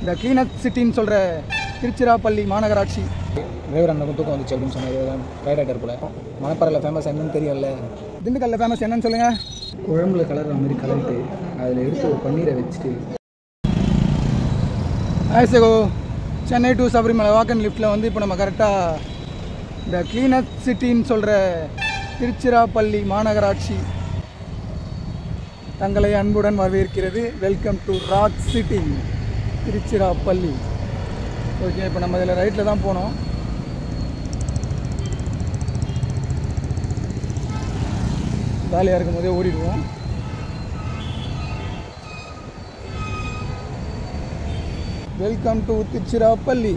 இந்த கிளீனப் சிட்டின்னு சொல்கிற திருச்சிராப்பள்ளி மாநகராட்சி டிரைவர் அண்ணனுக்கும் தூக்கம் வந்துச்சு அப்படின்னு சொன்னார் ரைடர் போல மணப்பாறையில் ஃபேமஸ் என்னன்னு தெரியல திண்டுக்கல்ல ஃபேமஸ் என்னன்னு சொல்லுங்கள் குழம்புல கலர்ற மாதிரி கலந்துட்டு அதில் எடுத்து ஒரு பன்னீரை வச்சுட்டு ஆயிசகோ சென்னை டு சபரிமலை வாக்கன் லிஃப்ட்டில் வந்து இப்போ நம்ம கரெக்டாக இந்த கிளீனப் சிட்டின்னு சொல்கிற திருச்சிராப்பள்ளி மாநகராட்சி தங்களை அன்புடன் வரவேற்கிறது welcome to rock city Tiruchirappalli okay இப்போ நம்ம இதில் ரைட்டில் தான் போனோம் ஜாலியாக இருக்கும் போதே ஓடிடுவோம் வெல்கம் டு திருச்சிராப்பள்ளி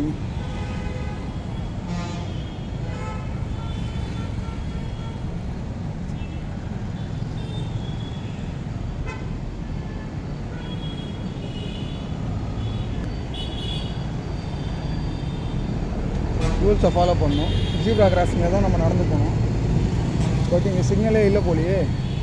ரூல்ஸை ஃபாலோ பண்ணணும் ஜீப்ரா கிராசிங்கில் தான் நம்ம நடந்து போனோம் ஓகே இங்கே சிக்னலே இல்லை போலியே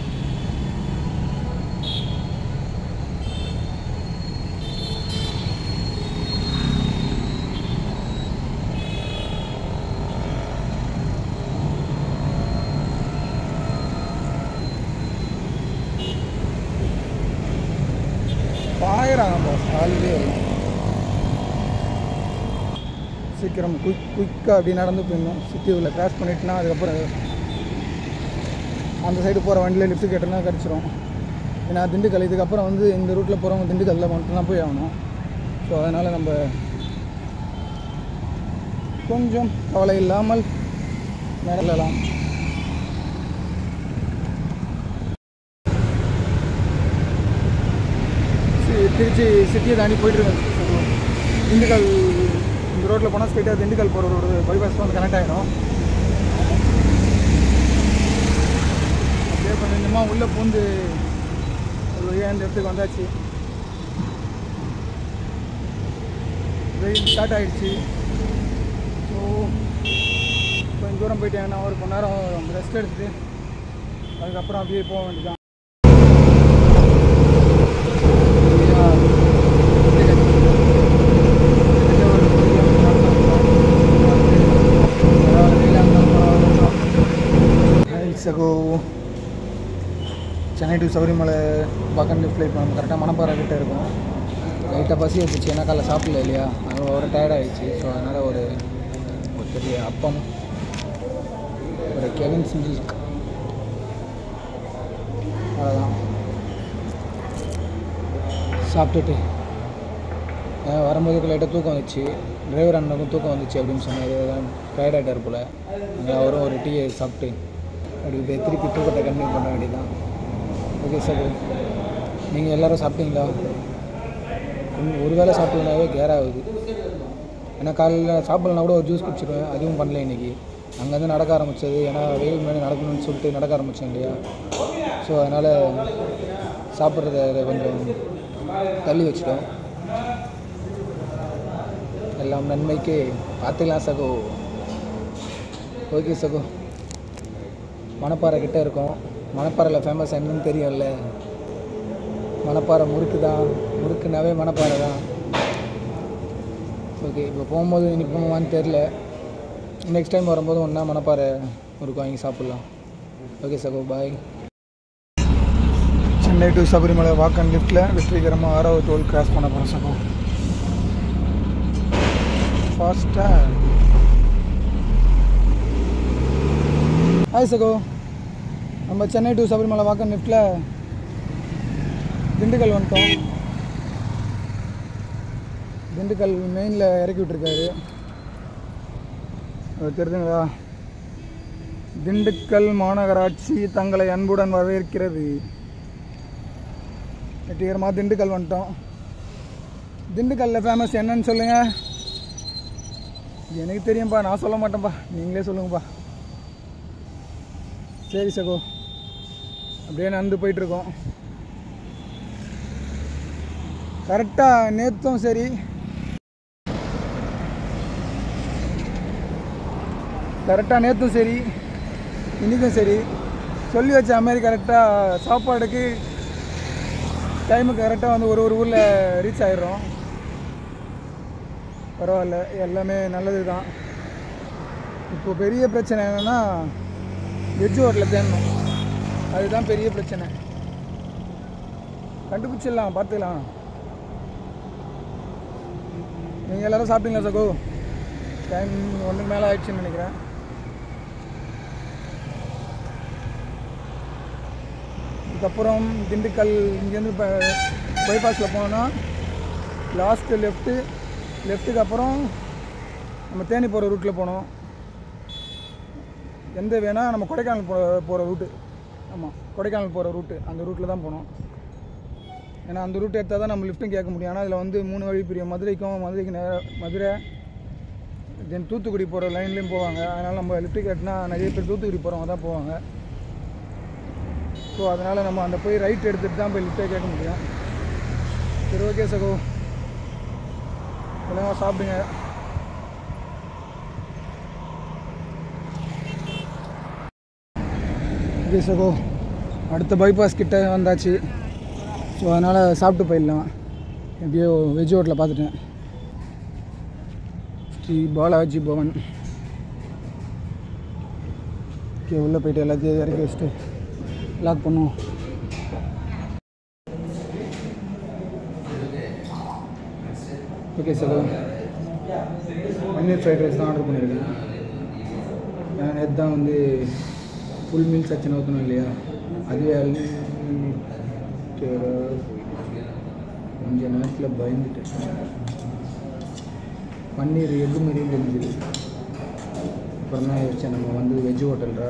பாயிறாங்க பாஸ் ஆல்ரெடி எல்லாம் சீக்கிரம் குயிக் குயிக்காக அப்படி நடந்து போயிடணும் சிட்டி உள்ள கிராஸ் பண்ணிட்டுனா அதுக்கப்புறம் அந்த சைடு போகிற வண்டியில் லிஃப்ட் கேட்டோம்னா கிடச்சிரும் ஏன்னா திண்டுக்கல் இதுக்கப்புறம் வந்து இந்த ரூட்டில் போகிறவங்க திண்டுக்கல்லில் மட்டும்தான் போய் ஆகணும் ஸோ அதனால் நம்ம கொஞ்சம் கவலை இல்லாமல் நடலாம் சி- திருச்சி சிட்டியை தாண்டி போயிட்டுருக்கேன் திண்டுக்கல் இந்த ரோட்டில் போனால் ஸ்ட்ரைட்டாக திண்டுக்கல் போகிற ரோடு பைபாஸ் வந்து கனெக்ட் ஆகிடும் அப்படியே கொஞ்சம் கொஞ்சமாக உள்ளே பூந்து ஒரு வழியாக இந்த இடத்துக்கு வந்தாச்சு வெயில் ஸ்டார்ட் ஆகிடுச்சு ஸோ கொஞ்சம் தூரம் போயிட்டேன்னா ஒரு கொஞ்ச நேரம் ரெஸ்ட் எடுத்துட்டு அதுக்கப்புறம் அப்படியே போக வேண்டியதான் சகோ சென்னை டு சபரிமலை பக்கம் லிஃப்ட்டில் இப்போ நம்ம கரெக்டாக மணப்பாறை கிட்ட இருக்கோம் லைட்டாக பசி வந்துச்சு ஏன்னா காலைல சாப்பிடல இல்லையா அதனால் ஒரு டயர்ட் ஆகிடுச்சு ஸோ அதனால் ஒரு ஒரு பெரிய அப்பம் ஒரு கெவின்ஸ் மில்க் அவ்வளோதான் சாப்பிட்டுட்டு அஹ் வரும்போது லைட்டாக தூக்கம் வந்துச்சு டிரைவர் அண்ணனுக்கும் தூக்கம் வந்துச்சு அப்படின்னு சொன்னார் டயர்ட் ஆகிட்டார் போல் அங்கே அவரும் ஒரு டீயை சாப்பிட்டு அப்படி போய் திருப்பி தூக்கத்தை கன்டினியூ பண்ண வேண்டியதான் ஓகே சார் நீங்கள் எல்லோரும் சாப்பிட்டீங்களா கொஞ்சம் ஒரு வேளை சாப்பிட்லனாவே கேர் ஆகுது ஏன்னா காலையில் சாப்பிட்லனா கூட ஒரு ஜூஸ் குடிச்சிடுவேன் அதுவும் பண்ணல இன்றைக்கி அங்கேருந்து நடக்க ஆரம்பிச்சது ஏன்னா வெயில் முன்னாடி நடக்கணும்னு சொல்லிட்டு நடக்க ஆரம்பித்தேன் இல்லையா ஸோ அதனால் சாப்பிட்றத கொஞ்சம் தள்ளி வச்சிட்டோம் எல்லாம் நன்மைக்கு பார்த்துக்கலாம் சகோ ஓகே சகோ மணப்பாறை கிட்ட இருக்கோம் மணப்பாறையில் ஃபேமஸ் என்னன்னு தெரியும்ல மணப்பாறை முறுக்கு தான் முறுக்குனாவே மணப்பாறை தான் ஓகே இப்போ போகும்போது இனி போவான்னு தெரில நெக்ஸ்ட் டைம் வரும்போது ஒன்றா மணப்பாறை முறுக்கு வாங்கி சாப்பிட்லாம் ஓகே சகோ bye Chennai to Sabarimala walking லிஃப்ட்டில் வெற்றிகரமாக ஆறாவது டோல் கிராஸ் பண்ண போகிறோம் சகோ ஃபாஸ்ட்டாக ஹாய் சகோ நம்ம சென்னை டு சபரிமலை வாக்கன் லிஃப்ட்டில் திண்டுக்கல் வந்துட்டோம் திண்டுக்கல் மெயினில் இறக்கி விட்டுருக்காரு அது தெரியுதுங்களா திண்டுக்கல் மாநகராட்சி தங்களை அன்புடன் வரவேற்கிறது வெற்றிகரமாக திண்டுக்கல் வந்துட்டோம் திண்டுக்கல்லில் ஃபேமஸ் என்னன்னு சொல்லுங்கள் எனக்கு தெரியும்ப்பா நான் சொல்ல மாட்டேன்ப்பா நீங்களே சொல்லுங்கப்பா சரி சகோ அப்படியே நடந்து போயிட்டுருக்கோம் கரெக்டாக நேற்றும் சரி கரெக்டாக நேற்றும் சரி இன்றைக்கும் சரி சொல்லி வச்ச மாதிரி கரெக்டாக சாப்பாடுக்கு டைமுக்கு கரெக்டாக வந்து ஒரு ஒரு ஊரில் ரீச் ஆயிடுறோம் பரவாயில்ல எல்லாமே நல்லது தான் இப்போ பெரிய பிரச்சனை என்னென்னா வெஜ் ஹோட்டலில் தேடணும் அதுதான் பெரிய பிரச்சனை கண்டுபிடிச்சிடலாம் பார்த்துக்கலாம் நீங்கள் எல்லோரும் சாப்பிட்டீங்களா சகோ டைம் ஒன்றுக்கு மேலே ஆயிடுச்சுன்னு நினைக்கிறேன் அதுக்கப்புறம் திண்டுக்கல் இங்கேருந்து இப்போ பைபாஸில் போனோன்னா லாஸ்ட்டு லெஃப்ட்டு லெஃப்ட்டுக்கு அப்புறம் நம்ம தேனி போகிற ரூட்டில் போனோம் எந்த வேணால் நம்ம கொடைக்கானல் போ போகிற ரூட்டு ஆமாம் கொடைக்கானல் போகிற ரூட்டு அந்த ரூட்டில் தான் போனோம் ஏன்னா அந்த ரூட் எடுத்தால் தான் நம்ம லிஃப்ட்டும் கேட்க முடியும் ஆனால் அதில் வந்து மூணு வழி பிரியும் மதுரைக்கும் மதுரைக்கு நேர மதுரை தென் தூத்துக்குடி போகிற லைன்லேயும் போவாங்க அதனால் நம்ம லிஃப்ட்டு கேட்டினா நிறைய பேர் தூத்துக்குடி போகிறவங்க தான் போவாங்க ஸோ அதனால் நம்ம அந்த போய் ரைட் எடுத்துகிட்டு தான் போய் லிஃப்ட்டே கேட்க முடியும் சரி ஓகே சகோ ஒழுங்காக சாப்பிடுங்க ஓகே சகோ அடுத்த பைபாஸ் கிட்ட வந்தாச்சு ஸோ அதனால் சாப்பிட்டு போயிடலாம் எப்படியோ வெஜ் ஹோட்டலில் பார்த்துட்டேன் ஸ்ரீ பாலாஜி பவன் ஓகே உள்ளே போயிட்டு எல்லாத்தையும் இறக்கி வச்சுட்டு லாக் பண்ணுவோம் okay sir paneer fried rice தான் ஆர்டர் பண்ணியிருக்கேன் நான் நேற்று தான் வந்து ஃபுல் மீல்ஸ் ஆச்சுன்னு ஊற்றணும் இல்லையா அதுவே unlimited ஆ போயிடுச்சு. கொஞ்ச நேரத்தில் பயந்துட்டேன் பன்னீர் எக்கு மாதிரியும் தெரிஞ்சுது அப்புறம் தான் யோசிச்சேன் நம்ம வந்து வெஜ் ஹோட்டல்ரா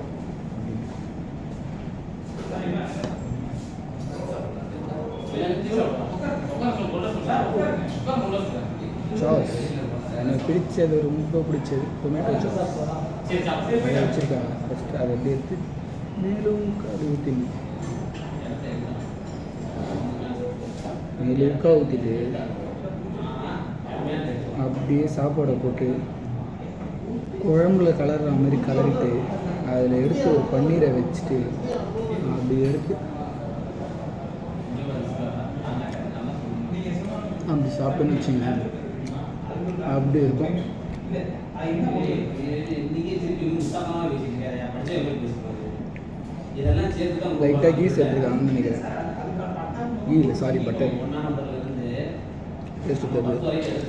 சாஸ் எனக்கு பிடிச்சது ரொம்ப பிடிச்சது டொமேட்டோ சாஸ் அதை வச்சுருக்காங்க ஃபஸ்ட்டு அதை எப்படி எடுத்து மேலும் அது ஊற்றினு மேலுக்கா ஊற்றிட்டு அப்படியே சாப்பாடை போட்டு குழம்புல கலர்ற மாதிரி கலரிட்டு அதில் எடுத்து ஒரு பன்னீரை வச்சுட்டு அப்படி எடுத்து அப்படி சாப்பிட்டோன்னு வச்சுங்களேன் அப்படி இருக்கும் லைட்டாக கீ சேர்த்துருக்காங்கன்னு நினைக்கிறேன் கீ இல்லை சாரி பட்டர் டேஸ்ட்டு தெரியுது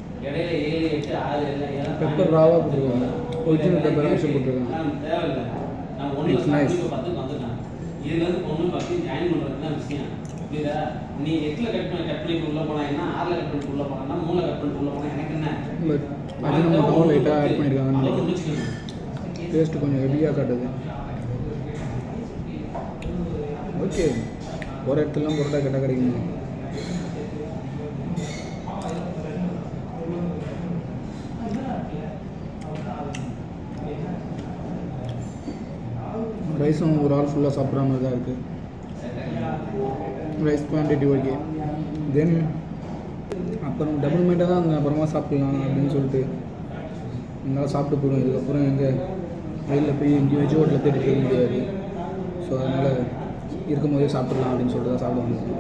பெப்பர் ராவாக போட்டிருக்காங்க ஒரிஜினல் பெப்பர் ஆக்ஷன் போட்டிருக்காங்க It's nice. இதுல இருந்து பொண்ணு பார்த்து ஜாயின் பண்றது தான் விஷயம் புரியுதா நீ எட்டுல கட் பண்ணி கட் பண்ணி உள்ள போனா என்ன ஆறுல கட் பண்ணி உள்ள போனா மூணுல கட் பண்ணி உள்ள போனா எனக்கு என்ன பட் அஜினமோட்டோ லைட்டாக ஆட் பண்ணியிருக்காங்கன்னு அவ்வளவு நினைக்கிறேன் முடிச்சுக்கணும் டேஸ்ட்டு கொஞ்சம் ஹெவியாக காட்டுது ஓகே ஒரு இடத்துலலாம் பரோட்டா கேட்டால் கிடைக்குமா ரைஸும் ஒரு ஆள் ஃபுல்லாக சாப்பிட்ற மாதிரி தான் இருக்குது ரைஸ் குவான்டிட்டி ஓகே தென் அப்புறம் டபுள் மீட்டாக தான் அங்கே அப்புறமா சாப்பிட்லாம் அப்படின்னு சொல்லிட்டு என்னால் சாப்பிட்டு போயிடும் இதுக்கப்புறம் எங்கே வெளியில் போய் எங்கேயும் வெஜ் ஹோட்டலில் தேடிட்டு இருக்க முடியாது ஸோ அதனால் இருக்கும்போதே சாப்பிட்லாம் அப்படின்னு சொல்லிட்டு தான் சாப்பிட வந்தேன்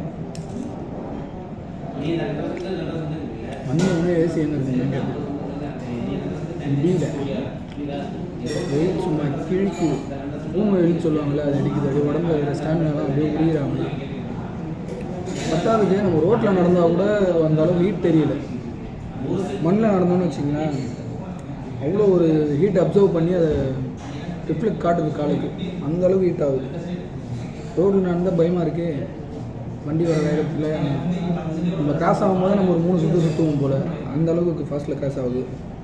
நீ ரெண்டு வருஷத்துல ரெண்டு வருஷத்துல இல்ல வந்து ஒன்று ஏசி என்ன இருக்குன்னு முடியல வெயில் சும்மா கிழிக்கு பூமி வெயில்னு சொல்லுவாங்கள்ல அது அடிக்குது அப்படியே உடம்புல இருக்கிற ஸ்டாமினாலாம் அப்படியே உரியிறாங்க பத்தாவதுக்கு நம்ம ரோட்டில் நடந்தால் கூட அந்த அளவு ஹீட் தெரியல மண்ணில் நடந்தோம்னு வச்சிங்களேன் அவ்வளோ ஒரு ஹீட் அப்சர்வ் பண்ணி அதை ரிஃப்ளெக்ட் காட்டுது காலுக்கு அந்த அளவுக்கு ஹீட் ஆகுது ரோட்டில் நடந்தால் பயமாக இருக்கே வண்டி வர வேகத்தில் நம்ம கிராஸ் ஆகும்போது நம்ம ஒரு மூணு சுற்று சுற்றுவோம் போல் அந்த அளவுக்கு ஃபாஸ்ட்டில் கிராஸ் ஆகுது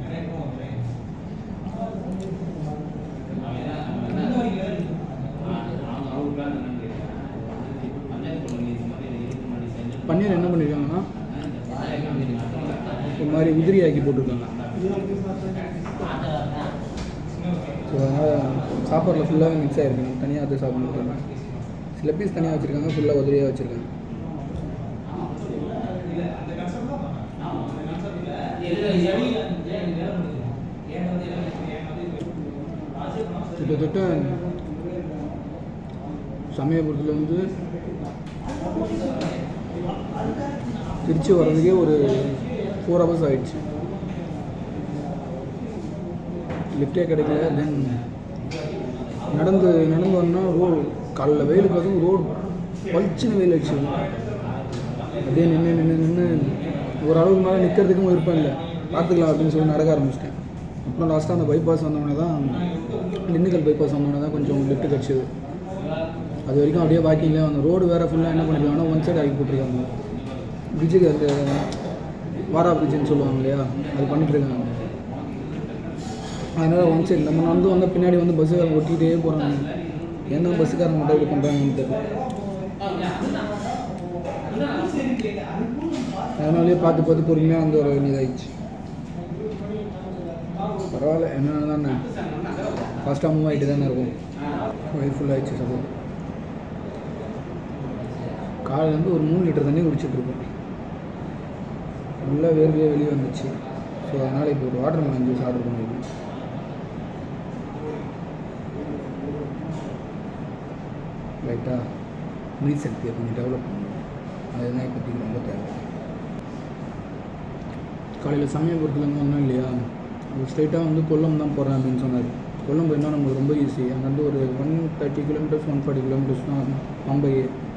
பன்னீர் என்ன பண்ணியிருக்காங்கன்னா ஒரு மாதிரி உதிரியாக்கி போட்டிருக்காங்க ஸோ அதனால் சாப்பாட்டில் ஃபுல்லாகவே மிக்ஸ் ஆகிருக்கு நம்ம தனியாக அதை சாப்பிட்ணும் சில பீஸ் தனியாக வச்சுருக்காங்க ஃபுல்லாக உதிரியாக வச்சுருக்காங்க கிட்டத்தட்ட சமயபுரத்தில் வந்து திருச்சி வர்றதுக்கே ஒரு ஃபோர் ஹவர்ஸ் ஆயிடுச்சு லிஃப்டே கிடைக்கல தென் நடந்து நடந்து வந்தோம்னா ரோடு காலைல வெயிலுக்கு அதுவும் ரோடு பளிச்சுன்னு வெயில் அடிச்சு அப்படியே நின்று நின்று நின்று ஓரளவுக்கு மேலே நிற்கிறதுக்கும் விருப்பம் இல்லை பார்த்துக்கலாம் அப்படின்னு சொல்லி நடக்க ஆரம்பிச்சிட்டேன் அப்புறம் லாஸ்ட்டாக அந்த பைபாஸ் வந்தோடனே தான் திண்டுக்கல் பைபாஸ் வந்தோடனே தான் கொஞ்சம் லிஃப்ட் கிடச்சிது அது வரைக்கும் அப்படியே வாக்கிங்லேயே வந்து ரோடு வேறு ஃபுல்லாக என்ன பண்ணிருக்காங்கன்னா ஒன் சைடு ஆக்கி போட்டிருக்காங்க பிரிட்ஜுக்கு அந்த வாரா பிரிட்ஜுன்னு சொல்லுவாங்க இல்லையா அது பண்ணிட்டு இருக்காங்க அதனால் ஒன் சைடு நம்ம நடந்து வந்தால் பின்னாடி வந்து பஸ்ஸுக்காரங்க ஒட்டிகிட்டே போகிறாங்க ஏன் தான் பஸ்ஸுக்காரங்க மட்டும் இப்படி பண்ணுறாங்கன்னு தெரியல அதனாலேயே பார்த்து பார்த்து பொறுமையாக வந்து வர வேண்டியதாகிடுச்சு பரவாயில்ல என்ன தானே ஃபாஸ்ட்டாக மூவ் ஆகிட்டு தானே இருக்கும் வயிறு ஃபுல்லாகிடுச்சு சப்போஸ் காலையிலேருந்து ஒரு மூணு லிட்டர் தண்ணி குடிச்சிட்ருப்பேன் ஃபுல்லாக வேர்வையே வெளியே வந்துச்சு ஸோ அதனால் இப்போ ஒரு வாட்டர் மெலன் ஜூஸ் ஆர்டர் பண்ணியிருக்கேன் லைட்டாக நீர் சக்தியை கொஞ்சம் டெவலப் பண்ணணும் அதுதான் இப்போதைக்கு ரொம்ப தேவை காலையில் சமயபுரத்துலேருந்து வந்தோம் இல்லையா அது ஸ்ட்ரைட்டாக வந்து கொல்லம் தான் போகிறேன் அப்படின்னு சொன்னார் கொல்லம் போயிருந்தால் நமக்கு ரொம்ப ஈஸி அங்கேருந்து ஒரு one thirty kilometres one forty kilometres தான் பம்பை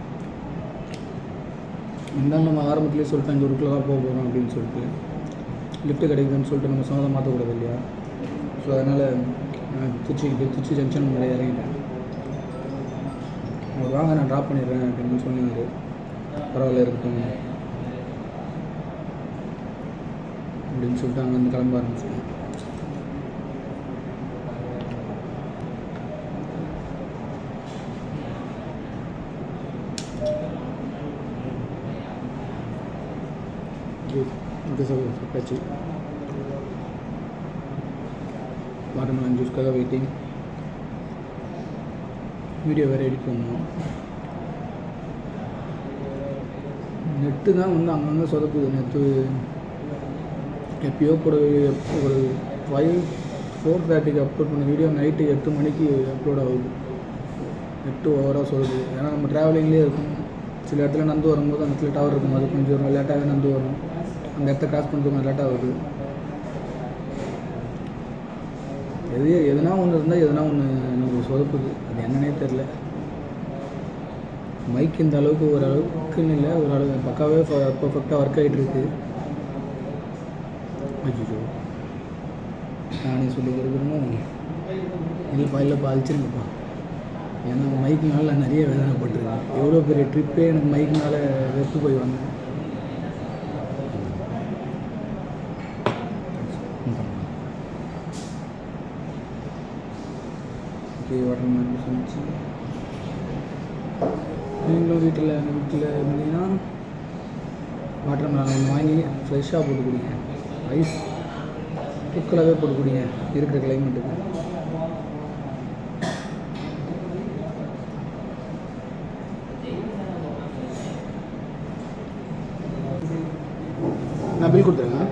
இருந்தாலும் நம்ம ஆரம்பத்துலேயே சொல்லிட்டேன் இந்த ரூட்டில் தான் போக போகிறோம் அப்படின்னு சொல்லிட்டு லிஃப்ட் கிடைக்குதுன்னு சொல்லிட்டு நம்ம சொன்னதை மாற்றக்கூடாது இல்லையா ஸோ அதனால் திருச்சிக்கு போய் திருச்சி ஜங்ஷன் முன்னாடி இறங்கிட்டேன் அவர் வாங்க நான் ட்ராப் பண்ணிடுறேன் அப்படின்னு சொன்னார் பரவாயில்ல இருக்கட்டும் அப்படின்னு சொல்லிட்டு அங்கேருந்து கிளம்ப ஆரம்பிச்சிட்டேன் ஓகே சார் சாப்பிட்டாச்சு வாட்டர்மெலன் ஜூஸ்க்காக வெயிட்டிங் வீடியோ வேறு எடிட் பண்ணணும் நெட்டு தான் வந்து அங்கங்கே சொதப்புது நெட்டு எப்பயோ போட ஒரு ஃபைவ் ஃபோர் தேர்ட்டிக்கு அப்லோட் பண்ண வீடியோ நைட்டு எட்டு மணிக்கு அப்லோட் ஆகுது நெட்டு ஓவராக சொல்லுது ஏன்னா நம்ம ட்ராவலிங்லேயே இருக்கும் சில இடத்துல நடந்து வரும்போது அந்த இடத்துல டவர் இருக்கும் அது கொஞ்சம் லேட்டாகவே நடந்து வரும் அந்த இடத்த கிராஸ் பண்ணுறது கொஞ்சம் லேட்டாக வருது எது எதுனா ஒன்று இருந்தால் எதுனா ஒன்று நமக்கு சொதப்புது அது என்னன்னே தெரில மைக் இந்த அளவுக்கு ஓரளவுக்குன்னு இல்லை ஓரளவு பக்காவே பர்ஃபெக்டாக ஒர்க் ஆகிட்டு இருக்கு ஐயோ நானே சொல்லி இருக்கிறோமோ இல்லைப்பா இல்லைப்பா அழிச்சிருங்கப்பா ஏன்னா மைக்குனால நான் நிறைய வேதனைப்பட்டிருக்கேன் எவ்வளோ பெரிய ட்ரிப்பே எனக்கு மைக்குனால வெறுத்து போய் வந்தேன் ஓகே வாட்டர் மாதிரி சொல்லிச்சு நீங்களும் வீட்டில் வீட்டில் இருந்தீங்கன்னா வாட்டர் மெலன் ஒன்று வாங்கி ஃப்ரெஷ்ஷாக போட்டு குடிங்க ஐஸ் தூக்கலாகவே போட்டு குடிங்க இருக்கிற கிளைமேட்டுக்கு நான் பில் கொடுத்துருங்க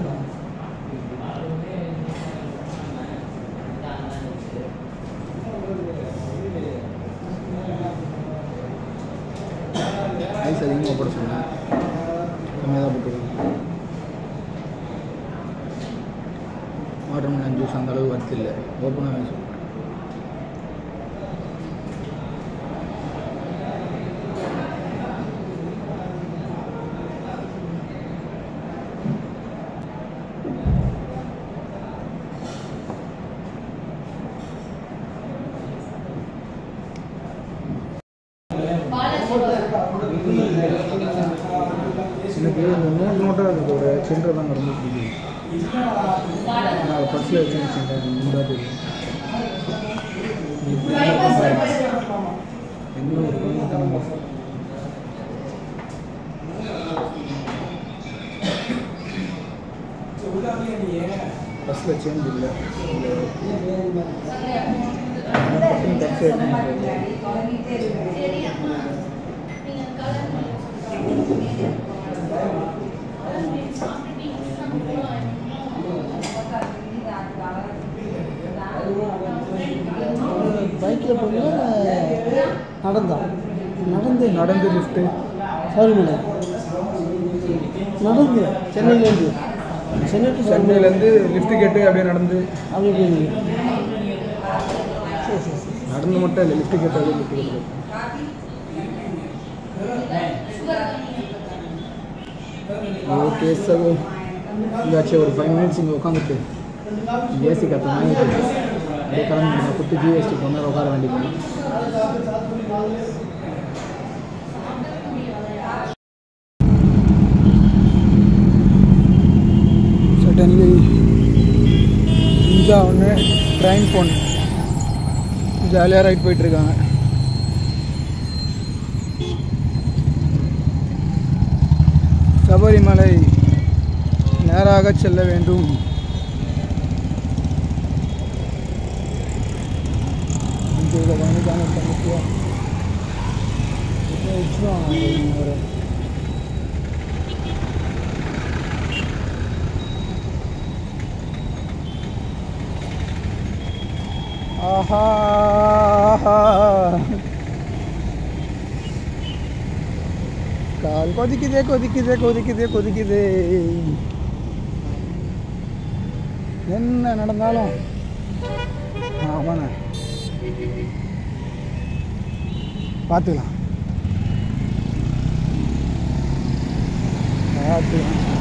ஐஸ் அதிகமாக போட சொன்னேன் கம்மியாக தான் போட்டுருக்கேன் வாட்டர் மெலன் ஜூஸ் அந்த அளவு வருது இல்லை ஓப்பனாக சொல்கிறேன் எனக்கு இந்த நோட் நோட்டாக இருக்கிற சில்லறை தான் ரொம்ப பிடிக்கும் நான் அதை பர்ஸில் வச்சு வச்சுருக்கேன் நூறுரூவா தெரியும் இப்படி என்ன பண்றாங்க? என்ன ஒரு குழந்தைத்தனம் பஸ்ஸில் சேஞ்ச் இல்லை பஸ் எடுத்து பைக்கில் போனீங்களா நடந்தா நடந்து நடந்து லிஃப்ட்டு சபரிமலை நடந்து சென்னையிலேருந்து சென்னை to சென்னையிலேருந்து லிஃப்ட் கேட்டு அப்படியே நடந்து அப்படி போயிருந்தீங்க சரி சரி சரி நடந்து மட்டும் இல்லை லிஃப்ட் கேட்டு அப்படியே லிஃப்ட் கேட்டு ஓகே சார் இங்காச்சும் ஒரு ஃபைவ் மினிட்ஸ் இங்கே உட்காந்துட்டு ஏசி காற்று வாங்கிட்டு அப்படியே கிளம்பி குட்டு ஜிஎஸ்டி கொண்டு உட்கார வேண்டியது சடன்லி இங்கே ஒன்று ட்ரெயின் போகணும் ஜாலியாக ரைட் போயிட்டுருக்காங்க சபரிமலை நேராக செல்ல வேண்டும் இங்கே இதை கவனிக்காம பண்ணிட்டியா இதை வச்சுருவாங்க ஒரு ஆஹா ஆஹா. கால் கொதிக்குதே கொதிக்குதே கொதிக்குதே கொதிக்குதே என்ன நடந்தாலும் ஆமாண்ணே பார்த்துக்கலாம் பார்த்துக்கலாம்